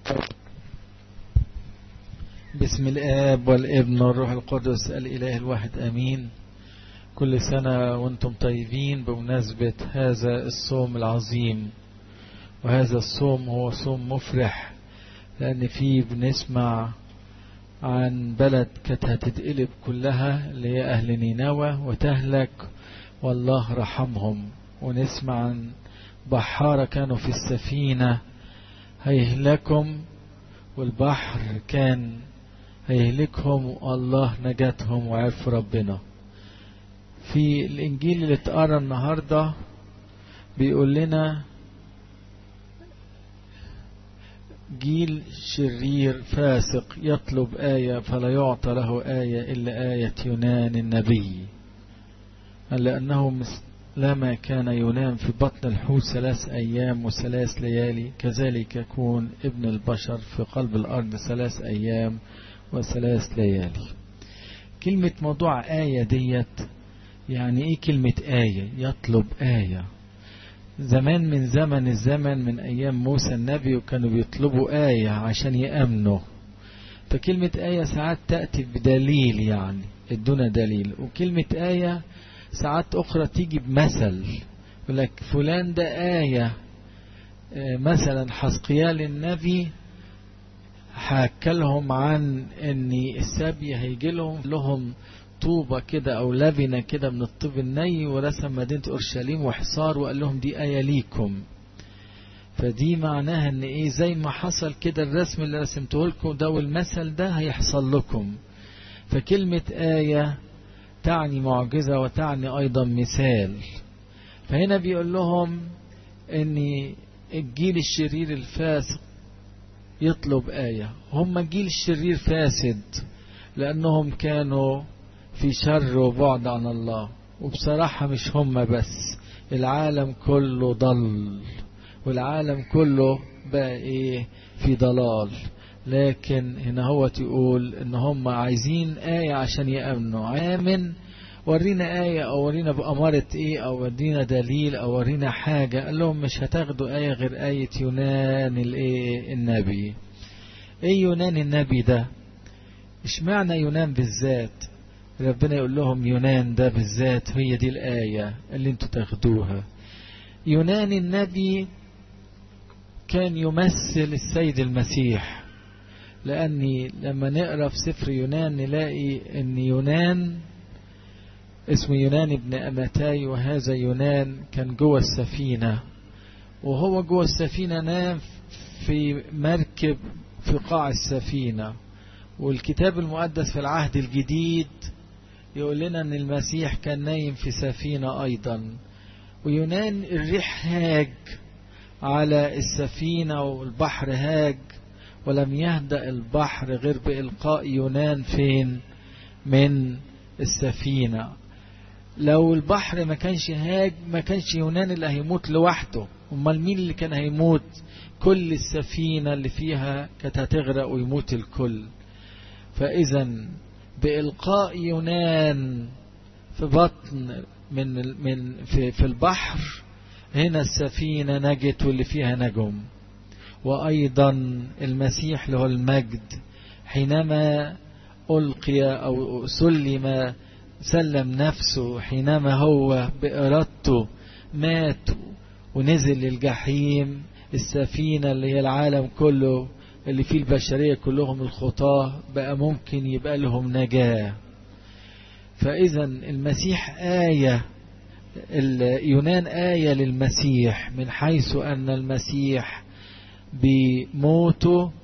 بسم الآب والابن والروح القدس الإله الواحد أمين كل سنة وانتم طيبين بمناسبة هذا الصوم العظيم وهذا الصوم هو صوم مفرح لأن فيه بنسمع عن بلد كانت هتتقلب كلها اللي هي أهل نينوى وتهلك والله رحمهم ونسمع عن بحارة كانوا في السفينة هيهلكم والبحر كان هيهلكهم والله نجاتهم وعرفوا ربنا في الإنجيل اللي اتقرا النهاردة بيقول لنا جيل شرير فاسق يطلب آية فلا يعطى له آية إلا آية يونان النبي لأنه لما كان ينام في بطن الحوت ثلاث أيام وثلاث ليالي كذلك يكون ابن البشر في قلب الأرض ثلاث أيام وثلاث ليالي كلمة موضوع آية ديت يعني إيه كلمة آية يطلب آية زمان من زمن الزمن من أيام موسى النبي وكانوا بيطلبوا آية عشان يأمنوا فكلمة آية ساعات تأتي بدليل يعني ادونا دليل وكلمة آية ساعات أخرى تيجي بمثل يقول لك فلان ده آية مثلا حسقيال النبي حكى لهم عن ان السبي هيجي لهم لهم طوبة كده او لبنة كده من الطوب الني ورسم مدينة اورشليم وحصار وقال لهم دي آية ليكم فدي معناها ان ايه زي ما حصل كده الرسم اللي رسمته لكم ده والمثل ده هيحصل لكم فكلمة آية تعني معجزة وتعني أيضا مثال فهنا بيقول لهم أن الجيل الشرير الفاسق يطلب آية هم جيل الشرير فاسد لأنهم كانوا في شر وبعد عن الله وبصراحة مش هم بس العالم كله ضل والعالم كله بقى ايه في ضلال لكن هنا هو تقول ان هم عايزين آية عشان يأمنوا آمن ورينا آية أو ورينا بأمارة إيه أو ورينا دليل أو ورينا حاجة قال لهم مش هتاخدوا آية غير آية يونان الإيه النبي إيه يونان النبي ده مش معنى يونان بالذات ربنا يقول لهم يونان ده بالذات هي دي الآية اللي انتوا تاخدوها يونان النبي كان يمثل السيد المسيح لأني لما نقرأ في سفر يونان نلاقي أن يونان اسمه يونان ابن أمتاي وهذا يونان كان جوه السفينة وهو جوه السفينة نام في مركب في قاع السفينة والكتاب المقدس في العهد الجديد يقول لنا أن المسيح كان نايم في سفينة أيضا ويونان الريح هاج على السفينة والبحر هاج ولم يهدأ البحر غير بإلقاء يونان فين من السفينة لو البحر ما كانش هاج ما كانش يونان اللي هيموت لوحده امال مين اللي كان هيموت كل السفينة اللي فيها كانت هتغرق ويموت الكل فإذا بإلقاء يونان في بطن من من في, في البحر هنا السفينة نجت واللي فيها نجم وأيضا المسيح له المجد حينما ألقي أو سلم سلم نفسه حينما هو بإرادته مات ونزل للجحيم السفينة اللي هي العالم كله اللي فيه البشرية كلهم الخطاة بقى ممكن يبقى لهم نجاة فإذا المسيح آية يونان آية للمسيح من حيث أن المسيح بموته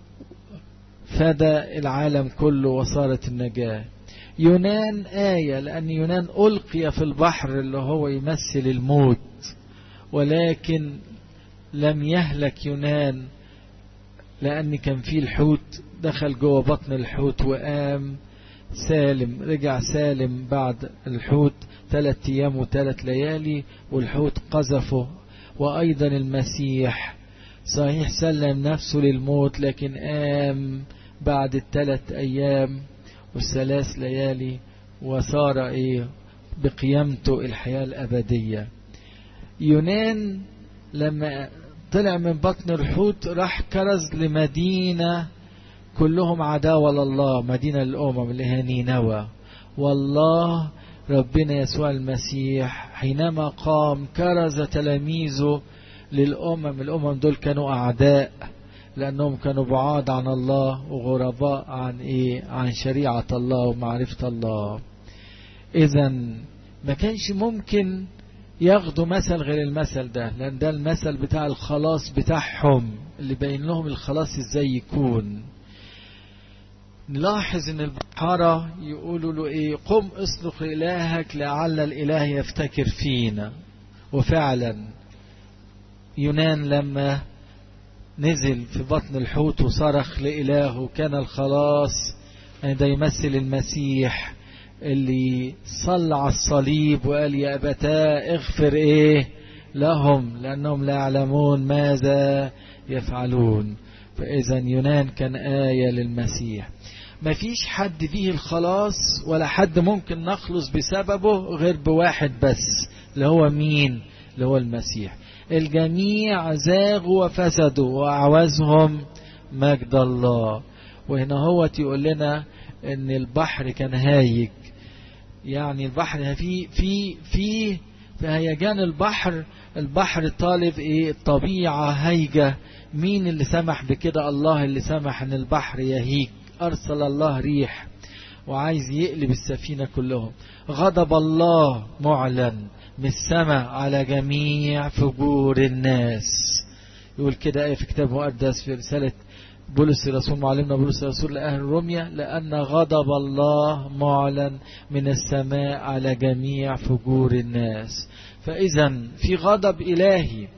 فدى العالم كله وصارت النجاة يونان آية لأن يونان ألقي في البحر اللي هو يمثل الموت ولكن لم يهلك يونان لأن كان فيه الحوت دخل جوه بطن الحوت وقام سالم رجع سالم بعد الحوت ثلاث أيام وثلاث ليالي والحوت قذفه وأيضا المسيح صحيح سلم نفسه للموت لكن قام بعد الثلاث أيام والثلاث ليالي وصار إيه بقيامته الحياة الأبدية يونان لما طلع من بطن الحوت راح كرز لمدينة كلهم عداوة لله مدينة الأمم اللي هي نينوى والله ربنا يسوع المسيح حينما قام كرز تلاميذه للأمم الأمم دول كانوا أعداء لأنهم كانوا بعاد عن الله وغرباء عن إيه عن شريعة الله ومعرفة الله إذا ما كانش ممكن ياخدوا مثل غير المثل ده لأن ده المثل بتاع الخلاص بتاعهم اللي باين لهم الخلاص ازاي يكون نلاحظ ان البحارة يقولوا له ايه قم اصرخ لإلهك لعل الإله يفتكر فينا وفعلا يونان لما نزل في بطن الحوت وصرخ لإلهه كان الخلاص ده يمثل المسيح اللي صلى على الصليب وقال يا أبتاه اغفر ايه لهم لأنهم لا يعلمون ماذا يفعلون فإذا يونان كان آية للمسيح ما فيش حد فيه الخلاص ولا حد ممكن نخلص بسببه غير بواحد بس اللي هو مين اللي هو المسيح الجميع زاغوا وفسدوا وأعوزهم مجد الله وهنا هو يقول لنا ان البحر كان هايج يعني البحر في في في في هيجان البحر البحر طالب ايه الطبيعة هايجة مين اللي سمح بكده الله اللي سمح ان البحر يهيج ارسل الله ريح وعايز يقلب السفينة كلهم غضب الله معلن من السماء على جميع فجور الناس يقول كده ايه في كتاب مقدس في رسالة بولس الرسول معلمنا بولس الرسول لأهل روميا لأن غضب الله معلن من السماء على جميع فجور الناس فإذا في غضب إلهي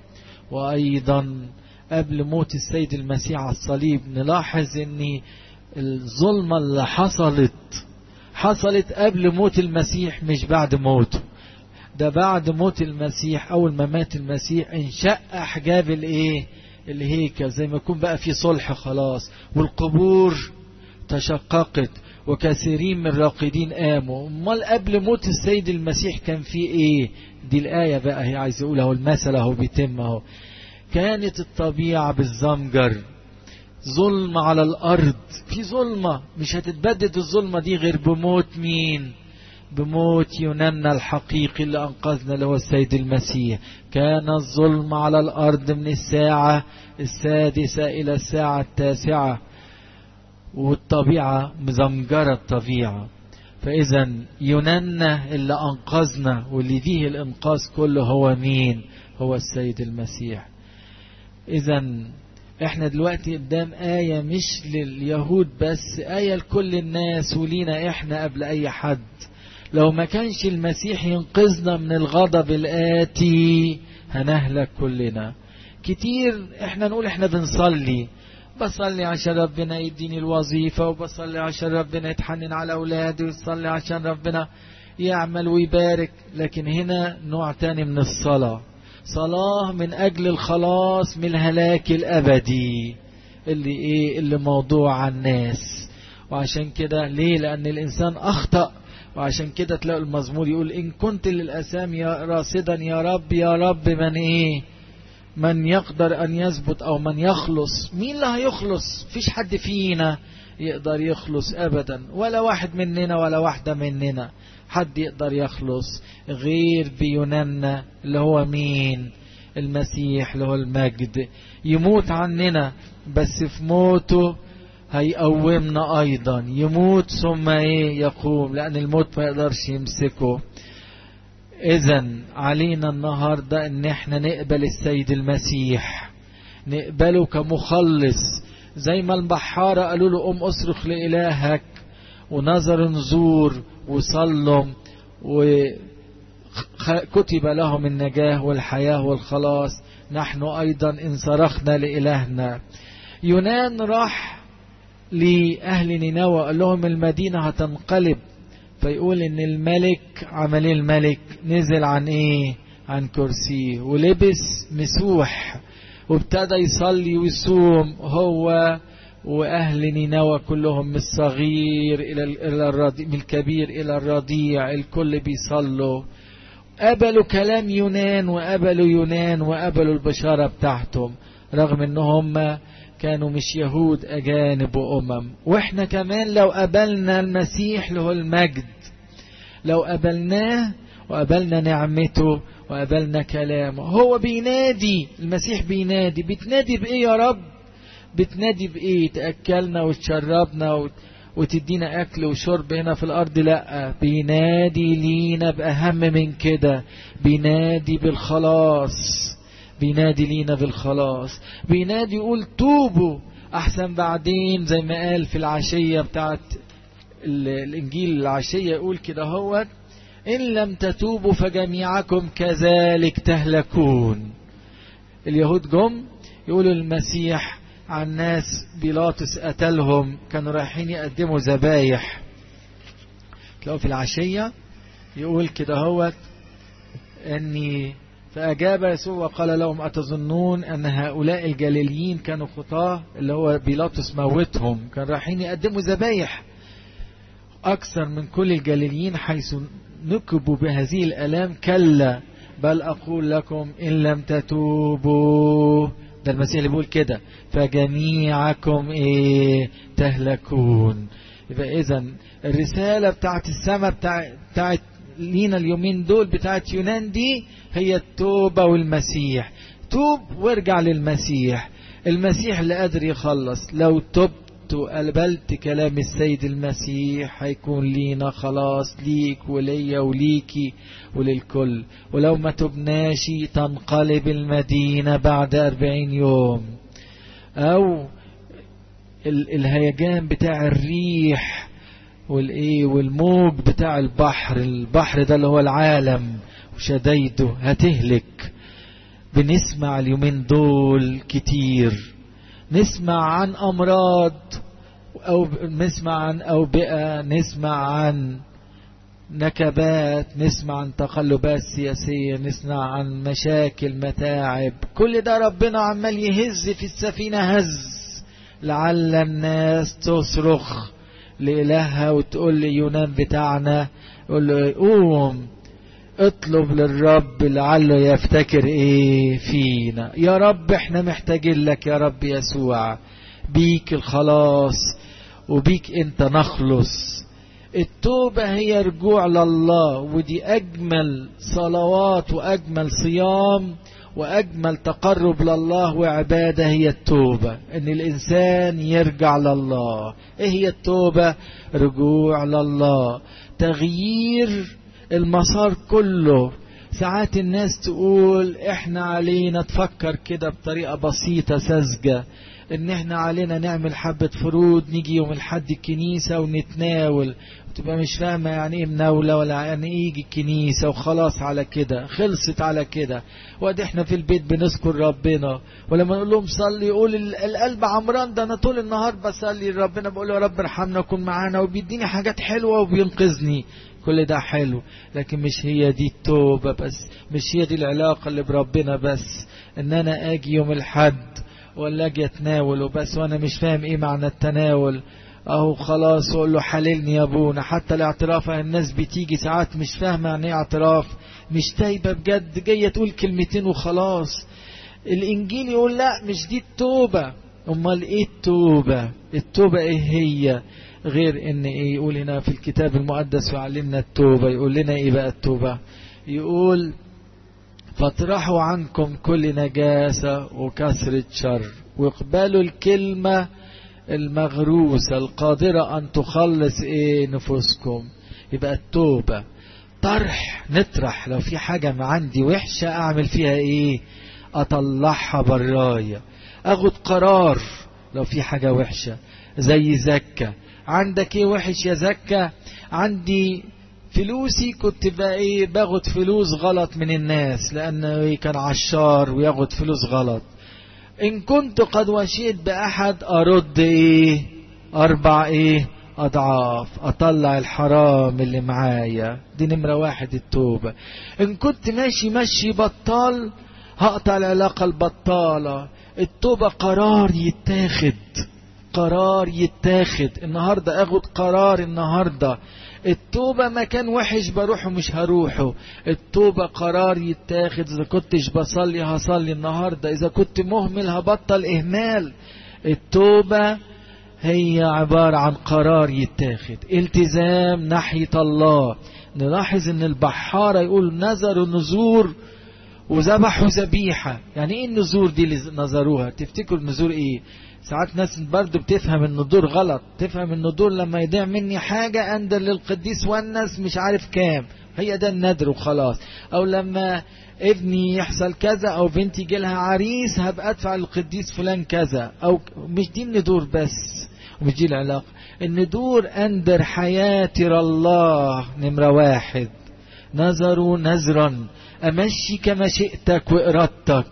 وأيضا قبل موت السيد المسيح على الصليب نلاحظ أن الظلمة اللي حصلت حصلت قبل موت المسيح مش بعد موته ده بعد موت المسيح أول ما مات المسيح انشق أحجاب الإيه الهيكل زي ما يكون بقى في صلح خلاص والقبور تشققت وكثيرين من الراقدين قاموا امال قبل موت السيد المسيح كان في ايه دي الآية بقى هي عايز يقولها والمثل اهو بيتم اهو كانت الطبيعة بالزمجر ظلم على الأرض في ظلمة مش هتتبدد الظلمة دي غير بموت مين بموت يونان الحقيقي اللي أنقذنا له السيد المسيح كان الظلم على الأرض من الساعة السادسة إلى الساعة التاسعة والطبيعة مزمجرة الطبيعة فإذا يونان اللي أنقذنا واللي فيه الإنقاذ كله هو مين هو السيد المسيح إذا احنا دلوقتي قدام آية مش لليهود بس آية لكل الناس ولينا احنا قبل أي حد لو ما كانش المسيح ينقذنا من الغضب الآتي هنهلك كلنا كتير احنا نقول احنا بنصلي بصلي عشان ربنا يديني الوظيفة وبصلي عشان ربنا يتحنن على أولادي وبصلي عشان ربنا يعمل ويبارك لكن هنا نوع تاني من الصلاة صلاة من أجل الخلاص من الهلاك الأبدي اللي إيه اللي موضوع على الناس وعشان كده ليه لأن الإنسان أخطأ وعشان كده تلاقوا المزمور يقول إن كنت للأسام يا راصدا يا رب يا رب من إيه من يقدر أن يثبت أو من يخلص مين اللي هيخلص فيش حد فينا يقدر يخلص أبدا ولا واحد مننا ولا واحدة مننا حد يقدر يخلص غير بيوننا اللي هو مين المسيح اللي هو المجد يموت عننا بس في موته هيقومنا أيضا يموت ثم إيه يقوم لأن الموت ما يقدرش يمسكه إذا علينا النهاردة إن إحنا نقبل السيد المسيح نقبله كمخلص زي ما البحارة قالوا له قم أصرخ لإلهك ونظر نزور وصلوا وكتب لهم النجاة والحياة والخلاص نحن أيضا إن صرخنا لإلهنا يونان راح لأهل نينوى قال لهم المدينة هتنقلب فيقول ان الملك عمل الملك نزل عن ايه عن كرسيه ولبس مسوح وابتدى يصلي ويصوم هو واهل نينوى كلهم من الصغير الى الى الرضيع من الكبير الى الرضيع الكل بيصلوا قبلوا كلام يونان وقبلوا يونان وقبلوا البشارة بتاعتهم رغم ان هم كانوا مش يهود أجانب وأمم وإحنا كمان لو قبلنا المسيح له المجد لو قبلناه وقبلنا نعمته وقبلنا كلامه هو بينادي المسيح بينادي بتنادي بإيه يا رب بتنادي بإيه تأكلنا وتشربنا وتدينا أكل وشرب هنا في الأرض لا بينادي لينا بأهم من كده بينادي بالخلاص بينادي لينا بالخلاص بينادي يقول توبوا أحسن بعدين زي ما قال في العشية بتاعت الإنجيل العشية يقول كده هو إن لم تتوبوا فجميعكم كذلك تهلكون اليهود جم يقولوا المسيح عن ناس بيلاطس قتلهم كانوا رايحين يقدموا ذبايح تلاقوا في العشية يقول كده هو أني فأجاب يسوع وقال لهم أتظنون أن هؤلاء الجليليين كانوا خطاة اللي هو بيلاطس موتهم كان رايحين يقدموا ذبايح أكثر من كل الجليليين حيث نكبوا بهذه الألام كلا بل أقول لكم إن لم تتوبوا ده المسيح اللي بيقول كده فجميعكم إيه تهلكون يبقى إذا الرسالة بتاعت السماء بتاعت, بتاعت لينا اليومين دول بتاعت يونان دي هي التوبة والمسيح توب وارجع للمسيح المسيح اللي قادر يخلص لو تبت وقبلت كلام السيد المسيح هيكون لينا خلاص ليك وليا وليكي وللكل ولو ما تبناش تنقلب المدينة بعد أربعين يوم أو الهيجان بتاع الريح والايه والموج بتاع البحر البحر ده اللي هو العالم وشدايده هتهلك بنسمع اليومين دول كتير نسمع عن أمراض أو نسمع عن أوبئة نسمع عن نكبات نسمع عن تقلبات سياسية نسمع عن مشاكل متاعب كل ده ربنا عمال يهز في السفينة هز لعل الناس تصرخ لإلهها وتقول لي يونان بتاعنا يقول له قوم اطلب للرب لعله يفتكر ايه فينا يا رب احنا محتاجين لك يا رب يسوع بيك الخلاص وبيك انت نخلص التوبة هي رجوع لله ودي أجمل صلوات وأجمل صيام وأجمل تقرب لله وعبادة هي التوبة إن الإنسان يرجع لله إيه هي التوبة رجوع لله تغيير المسار كله ساعات الناس تقول احنا علينا تفكر كده بطريقة بسيطة ساذجة ان احنا علينا نعمل حبة فروض نيجي يوم الحد الكنيسة ونتناول وتبقى مش فاهمة يعني ايه مناولة ولا يعني ايه يجي الكنيسة وخلاص على كده خلصت على كده وادي احنا في البيت بنذكر ربنا ولما نقول لهم صلي يقول القلب عمران ده انا طول النهار بصلي لربنا بقول له يا رب ارحمنا وكن معانا وبيديني حاجات حلوة وبينقذني كل ده حلو لكن مش هي دي التوبة بس مش هي دي العلاقة اللي بربنا بس ان انا اجي يوم الحد ولا اجي اتناول وبس وانا مش فاهم ايه معنى التناول اهو خلاص اقول له حللني يا ابونا حتى الاعتراف الناس بتيجي ساعات مش فاهمه يعني ايه اعتراف مش تايبه بجد جايه تقول كلمتين وخلاص الانجيل يقول لا مش دي التوبه امال ايه التوبه التوبه ايه هي غير ان ايه يقول هنا في الكتاب المقدس ويعلمنا التوبه يقول لنا ايه بقى التوبه يقول فاطرحوا عنكم كل نجاسة وكسرة شر واقبلوا الكلمة المغروسة القادرة أن تخلص إيه نفوسكم يبقى التوبة طرح نطرح لو في حاجة ما عندي وحشة أعمل فيها إيه أطلعها برايا أخد قرار لو في حاجة وحشة زي زكة عندك إيه وحش يا زكة عندي فلوسي كنت بقى ايه باخد فلوس غلط من الناس لانه كان عشار وياخد فلوس غلط ان كنت قد وشيت باحد ارد ايه اربع ايه اضعاف اطلع الحرام اللي معايا دي نمرة واحد التوبة ان كنت ماشي ماشي بطال هقطع العلاقة البطالة التوبة قرار يتاخد قرار يتاخد النهاردة اخد قرار النهاردة التوبة مكان وحش بروحه مش هروحه التوبة قرار يتاخد اذا كنتش بصلي هصلي النهاردة اذا كنت مهمل هبطل اهمال التوبة هي عبارة عن قرار يتاخد التزام ناحية الله نلاحظ ان البحارة يقول نذروا نزور وذبحوا ذبيحة يعني ايه النذور دي اللي نذروها تفتكروا النذور ايه ساعات ناس برضو بتفهم النذور غلط تفهم النذور لما يضيع مني حاجة اندر للقديس والناس مش عارف كام هي ده الندر وخلاص او لما ابني يحصل كذا او بنتي جيلها عريس هبقى ادفع للقديس فلان كذا او مش دي الندور بس ومش دي العلاقة الندور اندر حياتر الله نمرة واحد نظروا نذرا امشي كما شئتك وارادتك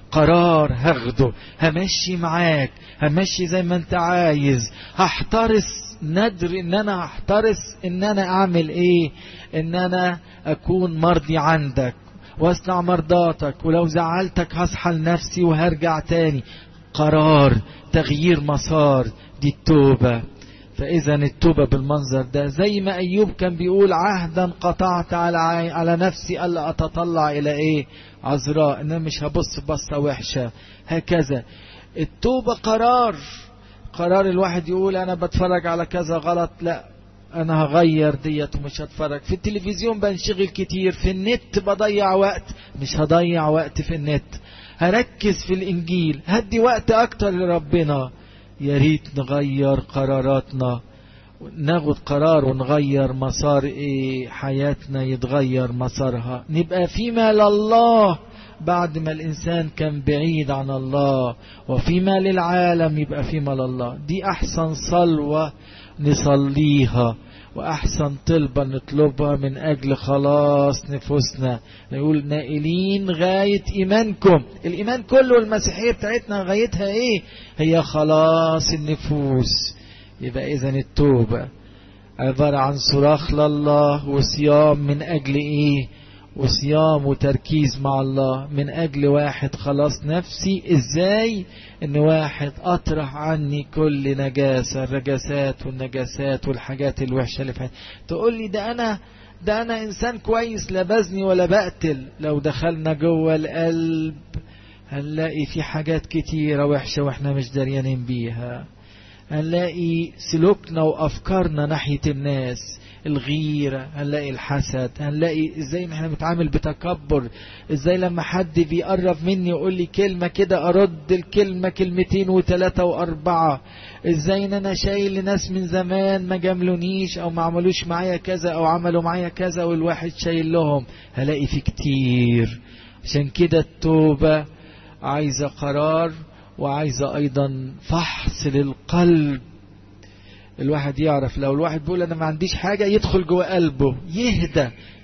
قرار هاخده همشي معاك همشي زي ما انت عايز هحترس ندر ان انا هحترس ان انا اعمل ايه ان انا اكون مرضي عندك واصنع مرضاتك ولو زعلتك هصحى لنفسي وهرجع تاني قرار تغيير مسار دي التوبة فإذا التوبة بالمنظر ده زي ما أيوب كان بيقول عهدا قطعت على على نفسي ألا أتطلع إلى إيه عذراء إن أنا مش هبص بصة وحشة هكذا التوبة قرار قرار الواحد يقول أنا بتفرج على كذا غلط لا أنا هغير ديت ومش هتفرج في التلفزيون بنشغل كتير في النت بضيع وقت مش هضيع وقت في النت هركز في الإنجيل هدي وقت أكتر لربنا يا ريت نغير قراراتنا ناخد قرار ونغير مسار ايه حياتنا يتغير مسارها نبقى فيما لله بعد ما الإنسان كان بعيد عن الله وفيما للعالم يبقى فيما لله دي أحسن صلوة نصليها وأحسن طلبة نطلبها من أجل خلاص نفوسنا نقول نائلين غاية إيمانكم الإيمان كله المسيحية بتاعتنا غايتها إيه هي خلاص النفوس يبقى إذا التوبة عبارة عن صراخ لله وصيام من أجل إيه وصيام وتركيز مع الله من أجل واحد خلاص نفسي إزاي إن واحد أطرح عني كل نجاسة الرجاسات والنجاسات والحاجات الوحشة اللي في حياتي تقول لي ده أنا ده أنا إنسان كويس لا بزني ولا بقتل لو دخلنا جوه القلب هنلاقي في حاجات كتيرة وحشة وإحنا مش دريانين بيها هنلاقي سلوكنا وأفكارنا ناحية الناس الغيرة هنلاقي الحسد هنلاقي ازاي احنا بنتعامل بتكبر ازاي لما حد بيقرب مني يقول لي كلمة كده ارد الكلمة كلمتين وثلاثة واربعة ازاي ان انا شايل لناس من زمان ما جاملونيش او ما عملوش معايا كذا او عملوا معايا كذا والواحد شايل لهم هلاقي في كتير عشان كده التوبة عايزة قرار وعايزة ايضا فحص للقلب الواحد يعرف لو الواحد بيقول انا ما عنديش حاجة يدخل جوه قلبه يهدى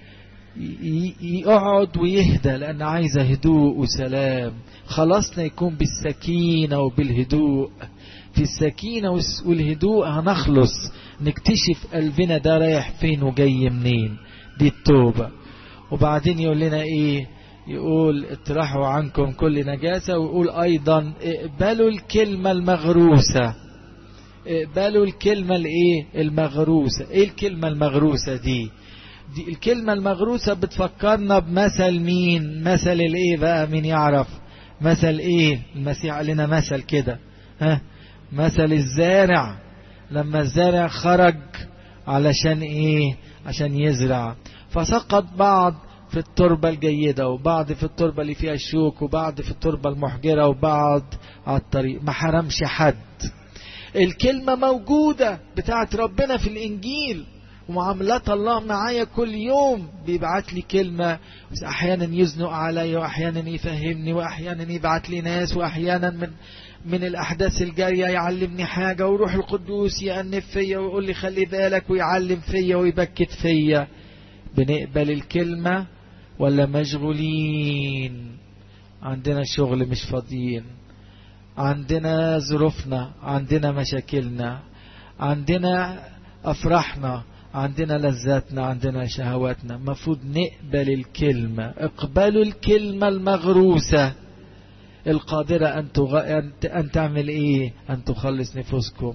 يقعد ويهدى لان عايزة هدوء وسلام خلاصنا يكون بالسكينة وبالهدوء في السكينة والهدوء هنخلص نكتشف قلبنا ده رايح فين وجاي منين دي التوبة وبعدين يقول لنا ايه يقول اطرحوا عنكم كل نجاسة ويقول ايضا اقبلوا الكلمة المغروسة اقبلوا الكلمة الايه المغروسة ايه الكلمة المغروسة دي دي الكلمة المغروسة بتفكرنا بمثل مين مثل الايه بقى مين يعرف مثل ايه المسيح قال لنا مثل كده ها مثل الزارع لما الزارع خرج علشان ايه عشان يزرع فسقط بعض في التربة الجيدة وبعض في التربة اللي فيها الشوك وبعض في التربة المحجرة وبعض على الطريق ما حرمش حد الكلمة موجودة بتاعت ربنا في الإنجيل ومعاملات الله معايا كل يوم بيبعت لي كلمة بس أحيانا يزنق علي وأحيانا يفهمني وأحيانا يبعت لي ناس وأحيانا من من الأحداث الجارية يعلمني حاجة وروح القدوس يأنف فيا ويقول لي خلي بالك ويعلم فيا ويبكت فيا بنقبل الكلمة ولا مشغولين عندنا شغل مش فاضيين عندنا ظروفنا عندنا مشاكلنا عندنا أفراحنا عندنا لذاتنا عندنا شهواتنا مفروض نقبل الكلمة اقبلوا الكلمة المغروسة القادرة أن, تغ... أن تعمل إيه أن تخلص نفوسكم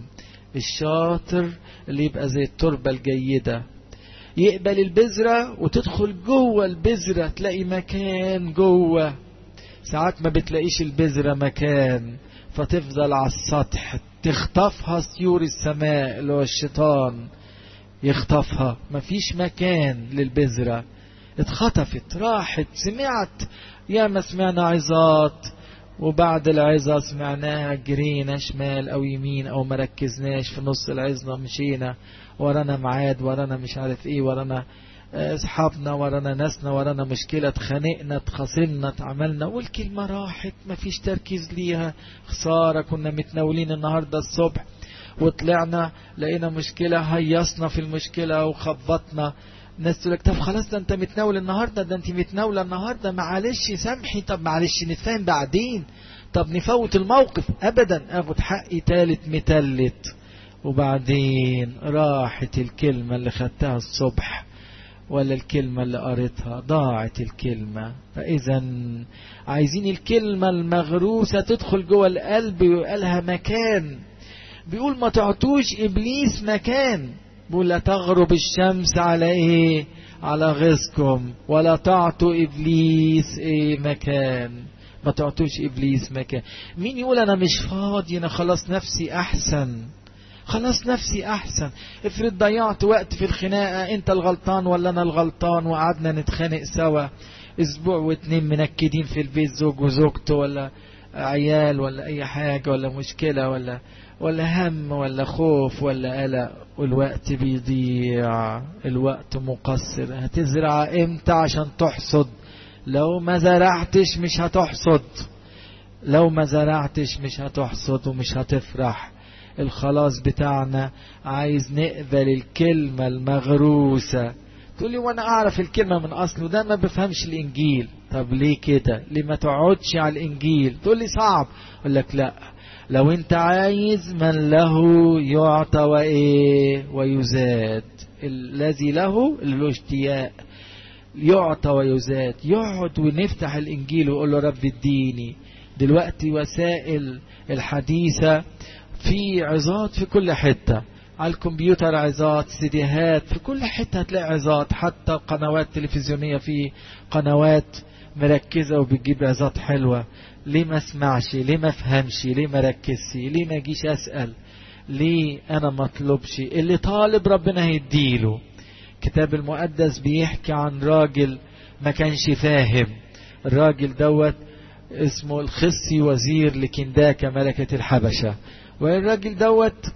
الشاطر اللي يبقى زي التربة الجيدة يقبل البذرة وتدخل جوه البذرة تلاقي مكان جوه ساعات ما بتلاقيش البذرة مكان فتفضل على السطح تخطفها سيور السماء اللي هو الشيطان يخطفها مفيش مكان للبذرة اتخطفت راحت سمعت يا ما سمعنا عظات وبعد العظة سمعناها جرينا شمال او يمين او مركزناش في نص العظة مشينا ورانا معاد ورانا مش عارف ايه ورانا اصحابنا ورانا ناسنا ورانا مشكلة اتخانقنا اتخاصمنا اتعملنا والكلمة راحت مفيش تركيز ليها خسارة كنا متناولين النهاردة الصبح وطلعنا لقينا مشكلة هيصنا في المشكلة وخبطنا ناس تقول لك طب خلاص ده انت متناول النهارده ده انت متناوله النهارده معلش سامحي طب معلش نتفاهم بعدين طب نفوت الموقف ابدا اخد حقي تالت متلت وبعدين راحت الكلمة اللي خدتها الصبح ولا الكلمة اللي قريتها ضاعت الكلمة فإذا عايزين الكلمة المغروسة تدخل جوه القلب ويبقى مكان بيقول ما تعطوش إبليس مكان بيقول لا تغرب الشمس على إيه على غيظكم ولا تعطوا إبليس إيه مكان ما تعطوش إبليس مكان مين يقول أنا مش فاضي أنا خلاص نفسي أحسن خلاص نفسي احسن افرض ضيعت وقت في الخناقه انت الغلطان ولا انا الغلطان وقعدنا نتخانق سوا اسبوع واتنين منكدين في البيت زوج وزوجته ولا عيال ولا اي حاجه ولا مشكله ولا ولا هم ولا خوف ولا قلق والوقت بيضيع الوقت مقصر هتزرع امتى عشان تحصد لو ما زرعتش مش هتحصد لو ما زرعتش مش هتحصد ومش هتفرح الخلاص بتاعنا عايز نقبل الكلمة المغروسة تقول لي وانا اعرف الكلمة من اصله ده ما بفهمش الانجيل طب ليه كده ليه ما تقعدش على الانجيل تقول لي صعب اقول لك لا لو انت عايز من له يعطى وايه ويزاد الذي له اللي له اشتياق يعطى ويزاد يقعد ونفتح الانجيل ويقول له رب اديني دلوقتي وسائل الحديثة في عظات في كل حتة على الكمبيوتر عظات سيديهات في كل حتة هتلاقي عظات حتى قنوات تلفزيونية في قنوات مركزة وبتجيب عظات حلوة ليه ما اسمعش ليه ما افهمش ليه ما ركزش ليه ما اجيش اسأل ليه انا ما اطلبش اللي طالب ربنا هيديله الكتاب المقدس بيحكي عن راجل ما كانش فاهم الراجل دوت اسمه الخصي وزير لكنداكة ملكة الحبشة والراجل دوت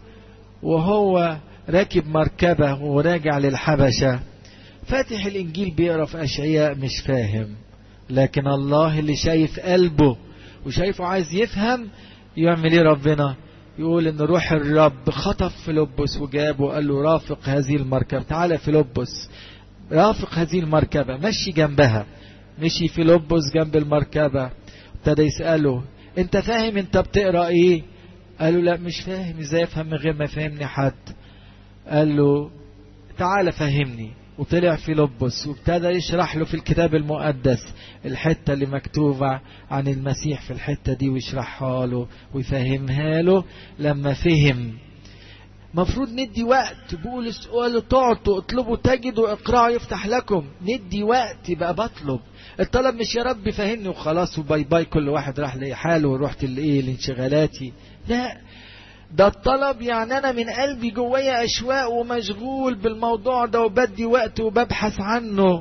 وهو راكب مركبة وراجع للحبشة فاتح الإنجيل بيقرا في أشعياء مش فاهم لكن الله اللي شايف قلبه وشايفه عايز يفهم يعمل ايه ربنا يقول ان روح الرب خطف فيلبس وجابه وقال له رافق هذه المركبة تعالى فيلبس رافق هذه المركبة مشي جنبها مشي فيلبس جنب المركبة ابتدى يسأله انت فاهم انت بتقرا ايه قالوا لا مش فاهم ازاي افهم من غير ما يفهمني حد قال له تعالى فهمني وطلع في لبس وابتدى يشرح له في الكتاب المقدس الحتة اللي مكتوبة عن المسيح في الحتة دي ويشرحها له ويفهمها له لما فهم مفروض ندي وقت بقول السؤال تعطوا اطلبوا تجدوا اقرأوا يفتح لكم ندي وقت يبقى بطلب الطلب مش يا رب فهمني وخلاص وباي باي كل واحد راح لحاله ورحت لايه لانشغالاتي لا ده الطلب يعني انا من قلبي جوايا اشواق ومشغول بالموضوع ده وبدي وقت وببحث عنه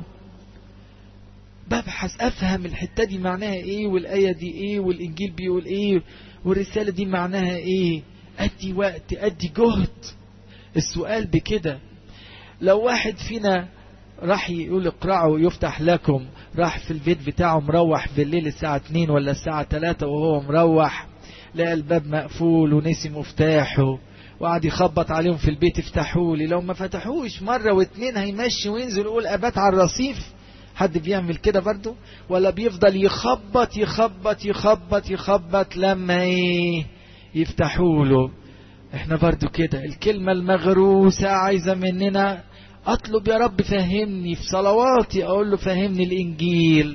ببحث افهم الحته دي معناها ايه والايه دي ايه والانجيل بيقول ايه والرساله دي معناها ايه ادي وقت ادي جهد السؤال بكده لو واحد فينا راح يقول اقرأوا يفتح لكم راح في البيت بتاعه مروح بالليل الساعة 2 ولا الساعة 3 وهو مروح لقى الباب مقفول ونسي مفتاحه وقعد يخبط عليهم في البيت افتحوا لي لو ما فتحوش مرة واتنين هيمشي وينزل يقول ابات على الرصيف حد بيعمل كده برضو ولا بيفضل يخبط يخبط يخبط يخبط لما ايه يفتحوا له احنا برضو كده الكلمة المغروسة عايزة مننا اطلب يا رب فهمني في صلواتي اقول له فهمني الانجيل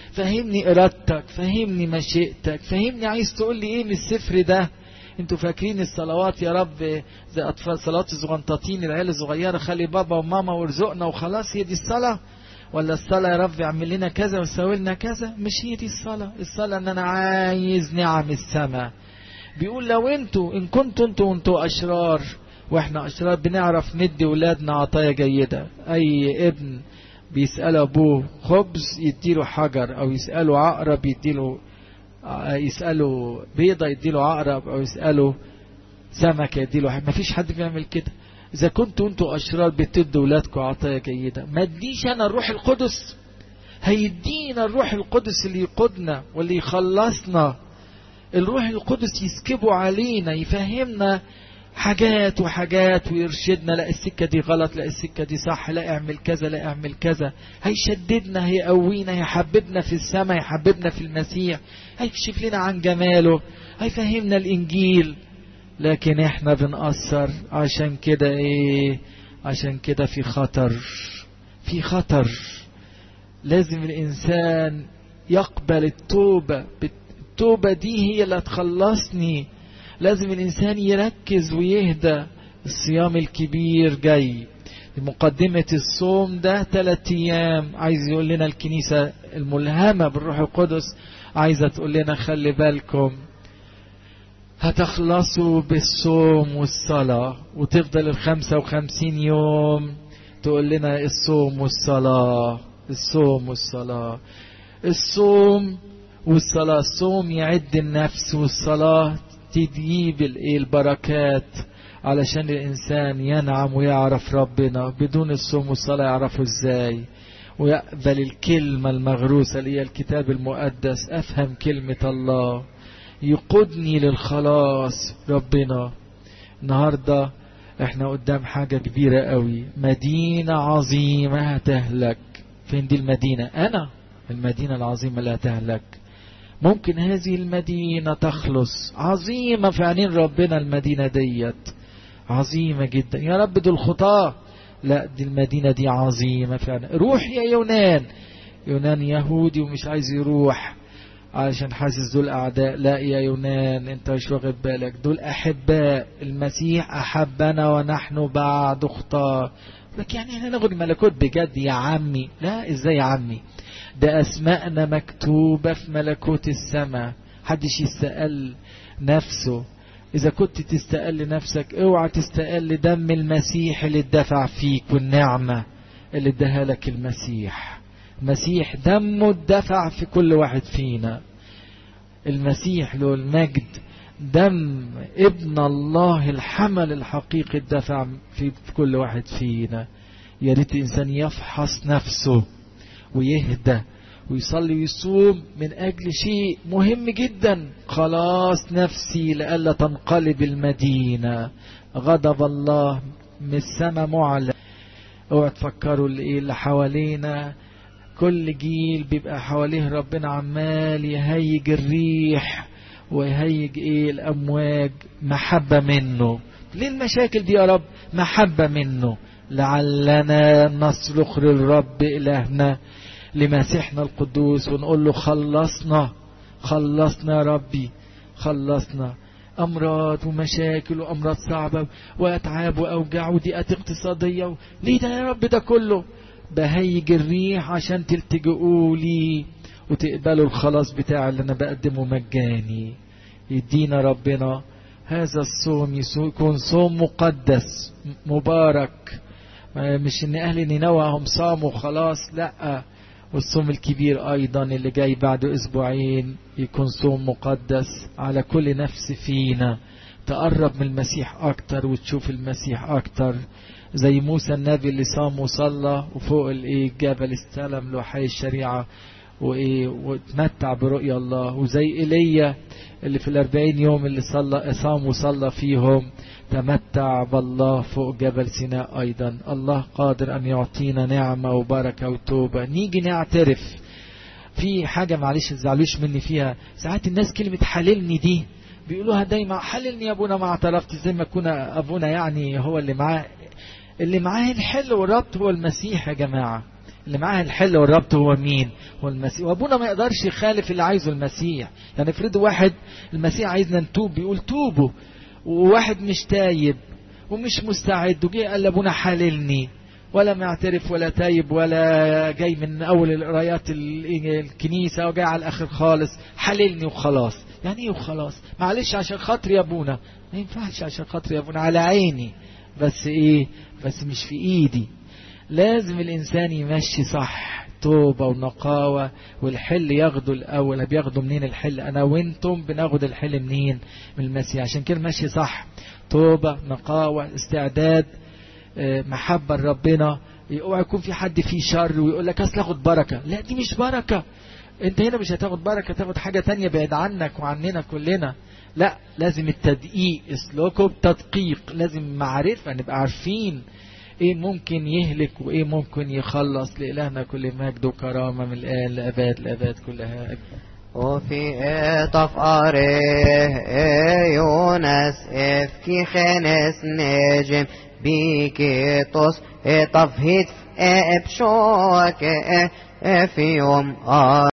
فهمني ارادتك فهمني مشيئتك فهمني عايز تقول لي ايه من السفر ده انتوا فاكرين الصلوات يا رب زي اطفال صلاه الزغنطاطين العيال الصغيره خلي بابا وماما وارزقنا وخلاص هي دي الصلاه ولا الصلاة يا رب اعمل لنا كذا وسوي لنا كذا مش هي دي الصلاة الصلاة ان انا عايز نعم السماء بيقول لو انتوا ان كنتوا انتوا انتوا اشرار واحنا اشرار بنعرف ندي ولادنا عطايا جيدة اي ابن بيسأل ابوه خبز يديله حجر او يسأله عقرب يديله يسأله بيضة يديله عقرب او يسأله سمكة يديله حاجة مفيش حد بيعمل كده إذا كنتوا أنتوا أشرار بتدوا ولادكم عطايا جيدة ما اديش أنا الروح القدس هيدينا الروح القدس اللي يقودنا واللي يخلصنا الروح القدس يسكبه علينا يفهمنا حاجات وحاجات ويرشدنا لا السكة دي غلط لا السكة دي صح لا اعمل كذا لا اعمل كذا هيشددنا هيقوينا هيحببنا في السماء يحببنا في المسيح هيكشف لنا عن جماله هيفهمنا الإنجيل لكن احنا بنقصر عشان كده ايه عشان كده في خطر في خطر لازم الانسان يقبل التوبة التوبة دي هي اللي هتخلصني لازم الانسان يركز ويهدى الصيام الكبير جاي مقدمة الصوم ده ثلاث ايام عايز يقول لنا الكنيسة الملهمة بالروح القدس عايزة تقول لنا خلي بالكم هتخلصوا بالصوم والصلاة وتفضل الخمسة وخمسين يوم تقول لنا الصوم والصلاة الصوم والصلاة الصوم والصلاة الصوم يعد النفس والصلاة تجيب البركات علشان الإنسان ينعم ويعرف ربنا بدون الصوم والصلاة يعرفه ازاي ويقبل الكلمة المغروسة اللي هي الكتاب المقدس أفهم كلمة الله يقودني للخلاص ربنا النهاردة احنا قدام حاجة كبيرة قوي مدينة عظيمة هتهلك فين دي المدينة انا المدينة العظيمة اللي هتهلك ممكن هذه المدينة تخلص عظيمة في عينين ربنا المدينة ديت عظيمة جدا يا رب دول خطاة لا دي المدينة دي عظيمة فعلا روح يا يونان يونان يهودي ومش عايز يروح علشان حاسس دول أعداء لا يا يونان انت مش واخد بالك دول أحباء المسيح أحبنا ونحن بعد خطاة لك يعني احنا ناخد الملكوت بجد يا عمي لا ازاي يا عمي ده أسماءنا مكتوبة في ملكوت السماء حدش يستقل نفسه إذا كنت تستقل نفسك اوعى تستقل دم المسيح اللي اتدفع فيك والنعمة اللي اداها لك المسيح المسيح دمه اتدفع في كل واحد فينا المسيح له المجد دم ابن الله الحمل الحقيقي اتدفع في كل واحد فينا يا ريت الإنسان يفحص نفسه ويهدى ويصلي ويصوم من أجل شيء مهم جدا خلاص نفسي لألا تنقلب المدينة غضب الله من السماء معلن اوعى تفكروا اللي, اللي حوالينا كل جيل بيبقى حواليه ربنا عمال يهيج الريح ويهيج ايه الامواج محبة منه ليه المشاكل دي يا رب محبة منه لعلنا نصرخ للرب إلهنا لمسيحنا القدوس ونقول له خلصنا خلصنا يا ربي خلصنا أمراض ومشاكل وأمراض صعبة وأتعاب وأوجاع وضيقات اقتصادية ليه ده يا رب ده كله بهيج الريح عشان تلتجئوا لي وتقبلوا الخلاص بتاع اللي أنا بقدمه مجاني يدينا ربنا هذا الصوم يكون صوم مقدس مبارك مش ان اهل نينوى هم صاموا خلاص لا والصوم الكبير ايضا اللي جاي بعد اسبوعين يكون صوم مقدس على كل نفس فينا تقرب من المسيح اكتر وتشوف المسيح اكتر زي موسى النبي اللي صام وصلى وفوق الايه الجبل استلم لوحي الشريعه وايه وتمتع برؤيا الله وزي ايليا اللي في الأربعين يوم اللي صلى صام وصلى فيهم تمتع بالله فوق جبل سيناء أيضا الله قادر أن يعطينا نعمة وبركة وتوبة نيجي نعترف في حاجة معلش تزعلوش مني فيها ساعات الناس كلمة حللني دي بيقولوها دايما حللني يا ابونا ما اعترفت زي ما كنا ابونا يعني هو اللي معاه اللي معاه الحل والربط هو المسيح يا جماعة اللي معاه الحل والربط هو مين هو المسيح وابونا ما يقدرش يخالف اللي عايزه المسيح يعني افرضوا واحد المسيح عايزنا نتوب بيقول توبوا وواحد مش تايب ومش مستعد وجه قال لابونا حللني ولا معترف ولا تايب ولا جاي من اول القرايات الكنيسه وجاي على الاخر خالص حللني وخلاص يعني ايه وخلاص معلش عشان خاطري يا ابونا ما ينفعش عشان خاطري يا ابونا على عيني بس ايه بس مش في ايدي لازم الانسان يمشي صح توبه ونقاوه والحل ياخده الاول بياخده منين الحل انا وانتم بناخد الحل منين من المسيح عشان كده ماشي صح توبه نقاوه استعداد محبه لربنا اوعى يكون في حد فيه شر ويقول لك اصل اخد بركه لا دي مش بركه انت هنا مش هتاخد بركه تاخد حاجه تانية بعيد عنك وعننا كلنا لا لازم التدقيق اسلوكه بتدقيق لازم معرفه نبقى عارفين ايه ممكن يهلك وايه ممكن يخلص لإلهنا كل مجد وكرامة من الآن لأباد لأباد كلها وفي طفاره يونس افكي خنس نجم بيكي تص طفهت بشوك في يوم